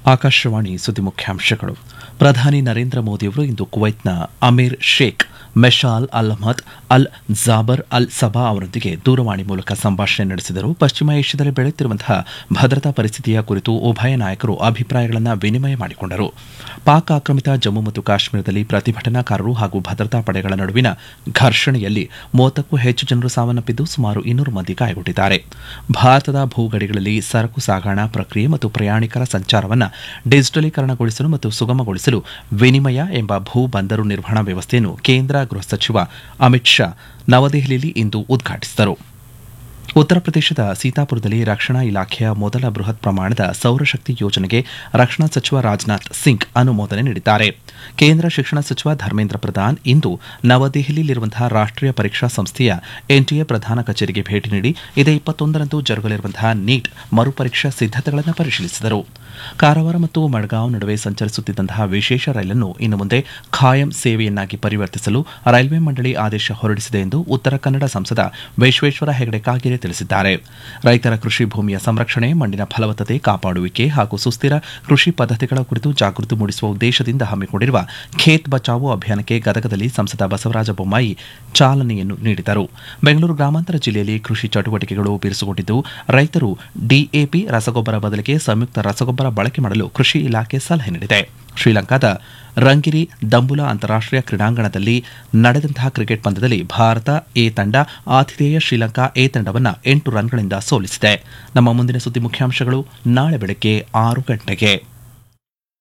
ಆಕಾಶವಾಣಿ ಸುದ್ದಿ ಮುಖ್ಯಾಂಶಗಳು ಪ್ರಧಾನಿ ನರೇಂದ್ರ ಮೋದಿಯವರು ಇಂದು ಕುವೈತ್ನ ಅಮೀರ್ ಶೇಖ್ ಮೆಶಾಲ್ ಅಲ್ ಅಹ್ಮದ್ ಅಲ್ ಜಾಬರ್ ಅಲ್ ಸಬಾ ಅವರೊಂದಿಗೆ ದೂರವಾಣಿ ಮೂಲಕ ಸಂಭಾಷಣೆ ನಡೆಸಿದರು ಪಶ್ಚಿಮ ಏಷ್ಯಾದಲ್ಲಿ ಬೆಳೆಯುತ್ತಿರುವಂತಹ ಭದ್ರತಾ ಪರಿಸ್ಥಿತಿಯ ಕುರಿತು ಉಭಯ ನಾಯಕರು ಅಭಿಪ್ರಾಯಗಳನ್ನು ವಿನಿಮಯ ಮಾಡಿಕೊಂಡರು ಪಾಕ್ ಆಕ್ರಮಿತ ಜಮ್ಮು ಮತ್ತು ಕಾಶ್ಮೀರದಲ್ಲಿ ಪ್ರತಿಭಟನಾಕಾರರು ಹಾಗೂ ಭದ್ರತಾ ಪಡೆಗಳ ನಡುವಿನ ಘರ್ಷಣೆಯಲ್ಲಿ ಮೂವತ್ತಕ್ಕೂ ಹೆಚ್ಚು ಜನರು ಸಾವನ್ನಪ್ಪಿದ್ದು ಸುಮಾರು ಇನ್ನೂರು ಮಂದಿ ಗಾಯಗೊಂಡಿದ್ದಾರೆ ಭಾರತದ ಭೂಗಡಿಗಳಲ್ಲಿ ಸರಕು ಸಾಗಣಾ ಪ್ರಕ್ರಿಯೆ ಮತ್ತು ಪ್ರಯಾಣಿಕರ ಸಂಚಾರವನ್ನು ಡಿಜಿಟಲೀಕರಣಗೊಳಿಸಲು ಮತ್ತು ಸುಗಮಗೊಳಿಸಲು ವಿನಿಮಯ ಎಂಬ ಭೂ ಬಂದರು ನಿರ್ವಹಣಾ ವ್ಯವಸ್ಥೆಯನ್ನು ಕೇಂದ್ರ ಗೃಹ ಸಚಿವ ಅಮಿತ್ ಶಾ ನವದೆಹಲಿಯಲ್ಲಿ ಇಂದು ಉದ್ಘಾಟಿಸಿದರು ಉತ್ತರ ಪ್ರದೇಶದ ಸೀತಾಪುರದಲ್ಲಿ ರಕ್ಷಣಾ ಇಲಾಖೆಯ ಮೊದಲ ಬೃಹತ್ ಪ್ರಮಾಣದ ಸೌರಶಕ್ತಿ ಯೋಜನೆಗೆ ರಕ್ಷಣಾ ಸಚಿವ ರಾಜನಾಥ್ ಸಿಂಗ್ ಅನುಮೋದನೆ ನೀಡಿದ್ದಾರೆ ಕೇಂದ್ರ ಶಿಕ್ಷಣ ಸಚಿವ ಧರ್ಮೇಂದ್ರ ಪ್ರಧಾನ್ ಇಂದು ನವದೆಹಲಿಯಲ್ಲಿರುವಂತಹ ರಾಷ್ಟೀಯ ಪರೀಕ್ಷಾ ಸಂಸ್ಥೆಯ ಎನ್ಟಿಎ ಪ್ರಧಾನ ಕಚೇರಿಗೆ ಭೇಟಿ ನೀಡಿ ಇದೇ ಇಪ್ಪತ್ತೊಂದರಂದು ಜರುಗಲಿರುವಂತಹ ನೀಟ್ ಮರುಪರೀಕ್ಷಾ ಸಿದ್ದತೆಗಳನ್ನು ಪರಿಶೀಲಿಸಿದರು ಕಾರವಾರ ಮತ್ತು ಮಡ್ಗಾಂವ್ ನಡುವೆ ಸಂಚರಿಸುತ್ತಿದ್ದಂತಹ ವಿಶೇಷ ರೈಲನ್ನು ಇನ್ನು ಮುಂದೆ ಖಾಯಂ ಸೇವೆಯನ್ನಾಗಿ ಪರಿವರ್ತಿಸಲು ರೈಲ್ವೆ ಮಂಡಳಿ ಆದೇಶ ಹೊರಡಿಸಿದೆ ಎಂದು ಉತ್ತರ ಕನ್ನಡ ಸಂಸದ ವಿಶ್ವೇಶ್ವರ ಹೆಗಡೆ ಕಾಗೇರಿ ತಿಳಿಸಿದ್ದಾರೆ ರೈತರ ಕೃಷಿ ಭೂಮಿಯ ಸಂರಕ್ಷಣೆ ಮಣ್ಣಿನ ಫಲವತ್ತತೆ ಕಾಪಾಡುವಿಕೆ ಹಾಗೂ ಸುಸ್ಥಿರ ಕೃಷಿ ಪದ್ಧತಿಗಳ ಕುರಿತು ಜಾಗೃತಿ ಮೂಡಿಸುವ ಉದ್ದೇಶದಿಂದ ಹಮ್ಮಿಕೊಂಡಿರುವ ಖೇತ್ ಬಚಾವೋ ಅಭಿಯಾನಕ್ಕೆ ಗದಗದಲ್ಲಿ ಸಂಸದ ಬಸವರಾಜ ಬೊಮ್ಮಾಯಿ ಚಾಲನೆಯನ್ನು ನೀಡಿದರು ಬೆಂಗಳೂರು ಗ್ರಾಮಾಂತರ ಜಿಲ್ಲೆಯಲ್ಲಿ ಕೃಷಿ ಚಟುವಟಿಕೆಗಳು ಬಿರುಸುಗೊಂಡಿದ್ದು ರೈತರು ಡಿಎಪಿ ರಸಗೊಬ್ಬರ ಬದಲಿಗೆ ಸಂಯುಕ್ತ ರಸಗೊಬ್ಬರ ಬಳಕೆ ಮಾಡಲು ಕೃಷಿ ಇಲಾಖೆ ಸಲಹೆ ನೀಡಿದೆ ಶ್ರೀಲಂಕಾದ ರಂಗಿರಿ ದಂಬುಲಾ ಅಂತಾರಾಷ್ಟೀಯ ಕ್ರೀಡಾಂಗಣದಲ್ಲಿ ನಡೆದಂತಹ ಕ್ರಿಕೆಟ್ ಪಂದ್ಯದಲ್ಲಿ ಭಾರತ ಎ ತಂಡ ಆತಿಥೇಯ ಶ್ರೀಲಂಕಾ ಎ ತಂಡವನ್ನು ಎಂಟು ರನ್ಗಳಿಂದ ಸೋಲಿಸಿದೆ ನಮ್ಮ ಮುಂದಿನ ಸುದ್ದಿ ಮುಖ್ಯಾಂಶಗಳು ನಾಳೆ ಬೆಳಗ್ಗೆ ಆರು ಗಂಟೆಗೆ